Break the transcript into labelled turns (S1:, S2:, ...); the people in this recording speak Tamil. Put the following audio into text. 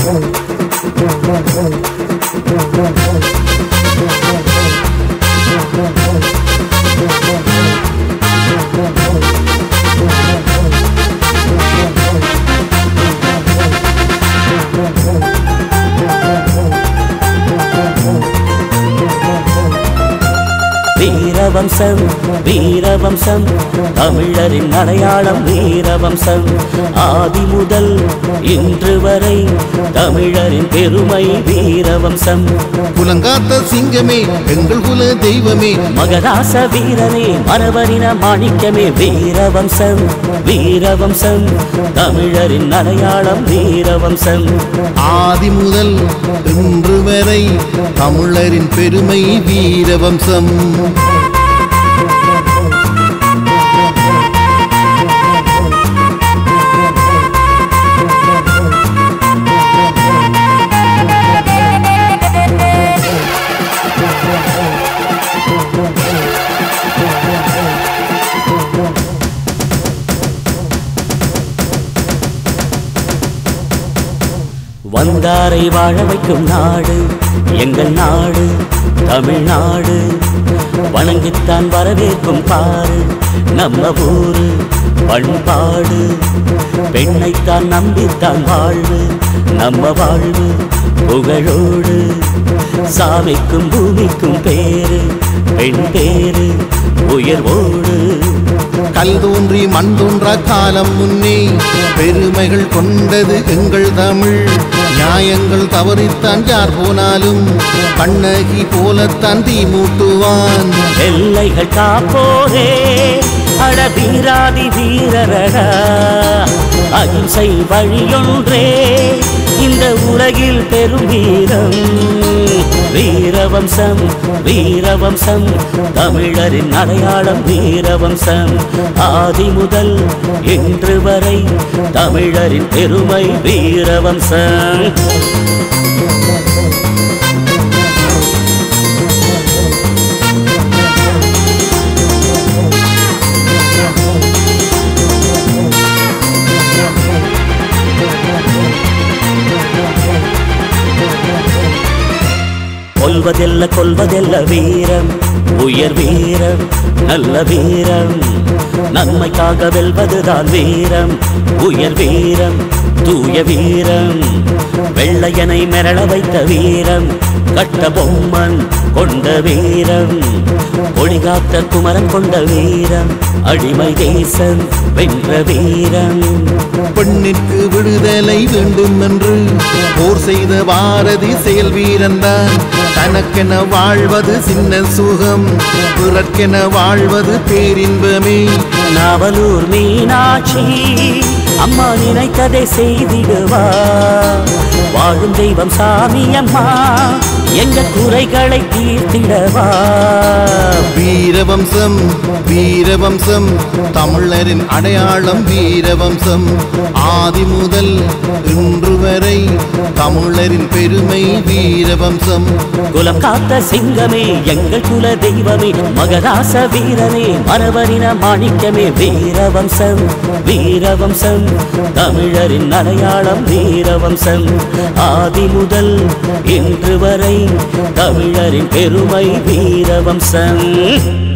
S1: வீரவம்சம் வீரவம்சம் தமிழரின் அடையாளம் வீரவம்சம் ஆதி முதல் இன்று வரை தமிழரின் பெருமை வீரவம்சம்
S2: குலங்காத்த சிங்கமே எங்கள் குல தெய்வமே
S1: மகராச வீரனே மரபரின மாணிக்கமே வீரவம்சம் வீரவம்சம் தமிழரின் அடையாளம் வீரவம்சம்
S2: ஆதி முதல் இன்று வரை தமிழரின் பெருமை வீரவம்சம்
S1: வந்தாரை வாழ வைக்கும் நாடு எங்கள் நாடு தமிழ்நாடு வணங்கித்தான் வரவேற்கும் பாரு நம்ம ஊரு பண்பாடு பெண்ணைத்தான் நம்பித்தான் வாழ்வு நம்ம வாழ்வு புகழோடு சாமிக்கும் பூமிக்கும் பேரு பெண் பேரு உயர்வோடு
S2: கல் தோன்றி மண் தோன்றா காலம் முன்னே பெருமைகள் கொண்டது எங்கள் தமிழ் நியாயங்கள் தவறித்தான் யார் போனாலும் கண்ணகி போலத்தான் தீ மூட்டுவான்
S1: எல்லைகள் காப்போரே அட வீராதி வீரரடா அகிம்சை வழியொன்றே இந்த உலகில் பெரும் வீரம் வீரவம்சம் வீரவம்சம் தமிழரின் அடையாளம் வீரவம்சம் ஆதி முதல் இன்று வரை தமிழரின் பெருமை வீரவம்சம் கொல்வதெல்ல கொல்வதெல்ல வீரம் உயர் வீரம் நல்ல வீரம் நன்மைக்காக வெல்வதுதான் வீரம் உயர் வீரம் தூய வீரம் வெள்ளையனை மிரள வைத்த வீரம் கட்ட பொம்மன் கொண்ட வீரம் ஒளிகாத்த குமரன் கொண்ட வீரம் அடிமை தேசம் வென்ற வீரம்
S2: பெண்ணிற்கு விடுதலை வேண்டும் என்று போர் செய்த பாரதி செயல் வீரன்தான் தனக்கென வாழ்வது சின்ன சுகம் பிறர்க்கென வாழ்வது பேரின்பமே
S1: நாவலூர் மீனாட்சி அம்மா நினைத்ததை செய்திடுவா வாழும் தெய்வம் சாமி அம்மா எங்க குறைகளை தீர்த்திடவா
S2: வீரவம்சம் வீரவம்சம் தமிழரின் அடையாளம் வீரவம்சம் ஆதி முதல் இன்று வரை தமிழரின் பெருமை வீரவம்சம்
S1: குலம் காத்த சிங்கமே எங்கள் குல தெய்வமே மகராச வீரனே மரபரின மாணிக்கமே வீரவம்சம் வீரவம்சம் தமிழரின் அடையாளம் வீரவம்சம் ஆதி முதல் இன்று வரை தமிழரின் பெருமை வீரவம்சம்